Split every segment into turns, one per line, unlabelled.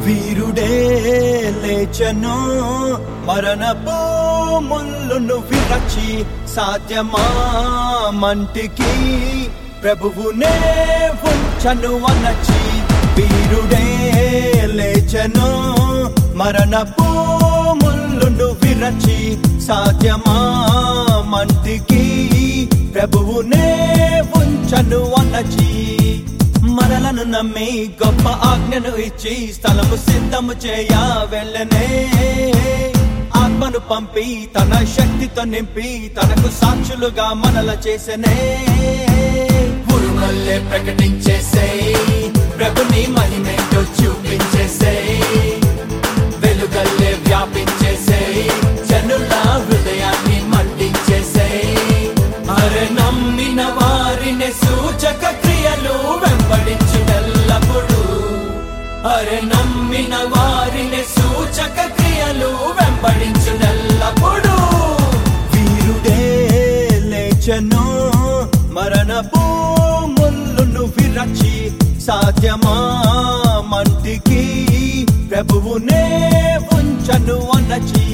వీరుడే లేచను మరణపు ముళ్ళును విరచి సాధ్యమా మంటికి ప్రభువునే ఉంచను అనచి వీరుడే లేచను మరణపు ముళ్ళును విరచి సాధ్యమా మంటికి ప్రభువునే ఉంచను అనచి మనలను నమ్మి గొప్ప ఆజ్ఞను ఇచ్చి స్థలము సిద్ధము చేయ వెళ్ళనే ఆత్మను పంపి తన శక్తితో నింపి తనకు సాక్షులుగా మనల చేసనే ఉరుమల్లే ప్రకటించేసే ప్రభుని మహిమేంటో చూపించేసే వెలుగల్లే వ్యాపించేసే జనుల హృదయాన్ని మండించేసే అరే నమ్మిన వారిని సూచక క్రియలు వెంబడించినల్లప్పుడు అరే నమ్మిన వారిని సూచక క్రియలు వెంబడించినల్లప్పుడు వీరుడే లేచను మరణపు ముళ్ళును విరచి సాధ్యమా మంటికి ప్రభువునే ఉంచను అనచి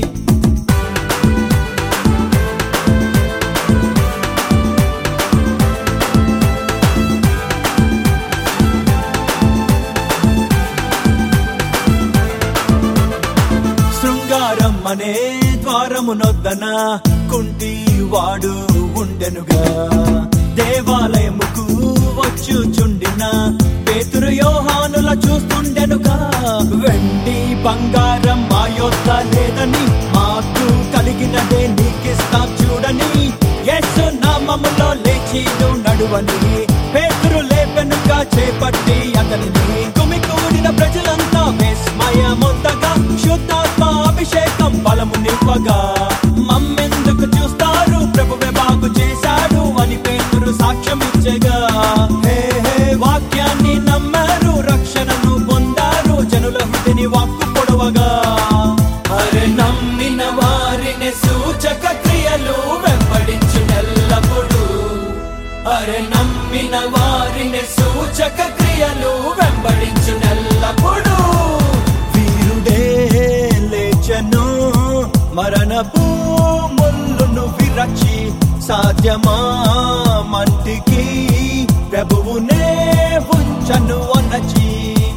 శృంగారం అనే ద్వారమునొద్దన కుంటి వాడు ఉండెనుగా దేవాలయముకు వచ్చుచుండిన పేతురు యోహానుల చూస్తుండెనుగా వెండి బంగారం మా యొద్ద లేదని మాకు కలిగినదే నీకిస్తా చూడని యేసు నామములో లేచి నువ్వు నడువని పేతురు లేపెనుగా చేపట్టి అతనిని కుమికూడిన ప్రజలంతా విస్మయముందగా శుద్ధాత్మ అభిషేకం బలము నింపగా మమ్మెందుకు చూస్తారు ప్రభువే బాగు చేశాడు అని పేతురు సాక్ష్యం ఇచ్చగా హే హే వాక్యాన్ని నమ్మారు రక్షణను పొందారు జనుల హృదిని వాక్కు పొడవగా అరే నమ్మిన వారిని సూచక క్రియలు వెంబడించినల్లప్పుడు అరే నమ్మిన వారిని సూచక క్రియలు వెంబడించినల్లప్పుడు వీరుడే లేచను మరణపు ముళ్ళును విరచి సాధ్యమా మంటికి ప్రభువునే ఉంచను అనచి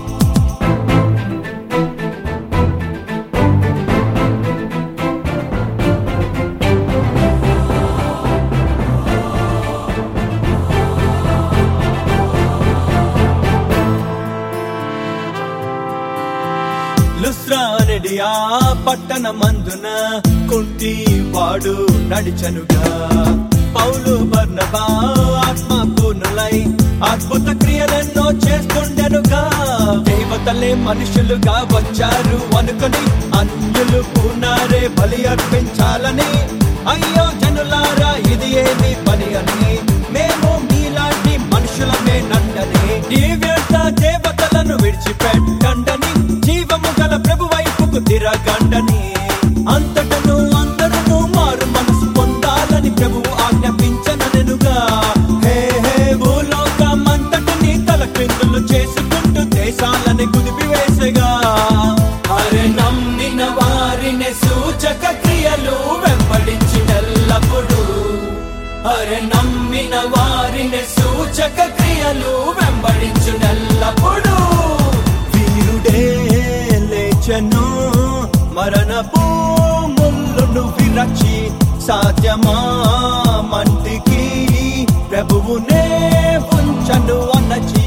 లుస్రానడి ఆ పట్టణ మందున కుంటి వాడు నడిచనుగా పౌలు బర్నబా ఆత్మ పూర్ణులై అద్భుత క్రియలెన్నో చేస్తుండెనుగా దేవతలే మనుషులుగా వచ్చారు అనుకొని అన్యులు పూనారే బలి అర్పించాలని అయ్యో జనులారా ఇది ఏమి పని అని మేము మీలాంటి మనుషులమే నండని ఈ వ్యర్థ దేవతలను విడిచిపెట్టండని జీవము గల ప్రభు వైపుకు తిరగండని అంతటను అందరూ మారు మనసు పొందాలని ప్రభువు ఆజ్ఞాపించననుగా హే హే భూలోకమంతటిని తల క్రిందులు చేసుకుంటూ దేశాలని కుదిపివేసగా అరే నమ్మిన వారిని సూచక క్రియలు వెంబడించినల్లప్పుడు అరే నమ్మిన వారిని సూచక క్రియలు వెంబడించునల్లప్పుడు వీరుడే లేచను మరణపు ముళ్ళును విరచి సాధ్యమా మంటికి ప్రభువునే ఉంచను అనచి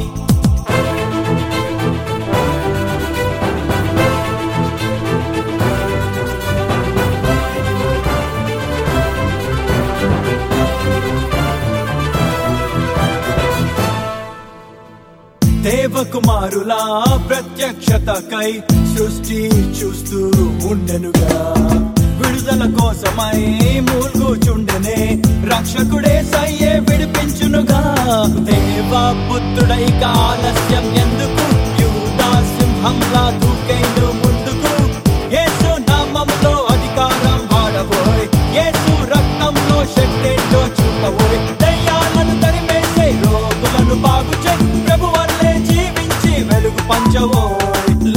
దేవకుమారులా ప్రత్యక్షతకై సృష్టి చూస్తూ ఉండెనుగా విడుదల కోసమై మూల్గుచుండెనే రక్షకుడే సయ్యే విడిపించునుగా దేవ పుత్రుడై ఆలస్యం ఎందుకు యూదా సింహంలా దూకైను ముందుకు యేసు నామములో అధికారం వాడబోయ్ యేసు రక్తంలో శక్తేంటో చూపబోయ్ దయ్యాలను తరిమేసే రోగులను బాగు చేయి ప్రభు వల్లే జీవించి వెలుగు పంచవోయ్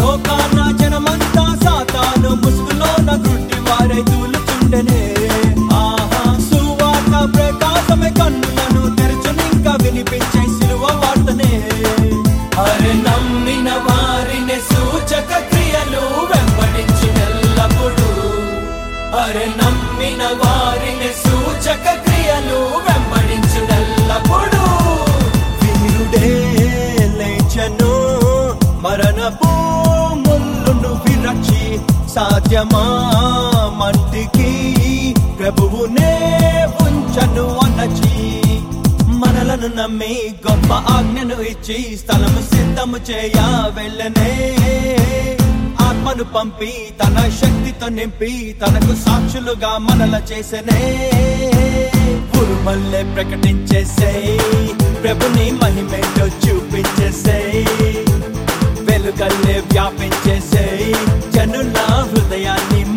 నమ్మిన వారిని సూచక క్రియలు వెంబడించునెల్లప్పుడు వీరుడే లేచను మరణపు ముళ్ళును విరచి సాధ్యమా మంటికి ప్రభువునే ఉంచను అనచి మనలను నమ్మి గొప్ప ఆజ్ఞను ఇచ్చి స్థలము సిద్ధము చేయ వెళ్ళనే ఆత్మను పంపి తన శక్తితో నింపి తనకు సాక్షులుగా మనల చేసనే ఉరుమల్లే ప్రకటించేసేయ్ ప్రభుని మహిమేటో చూపించేసేయ్ వెలుగల్లే వ్యాపించేసేయ్ జనుల హృదయాన్ని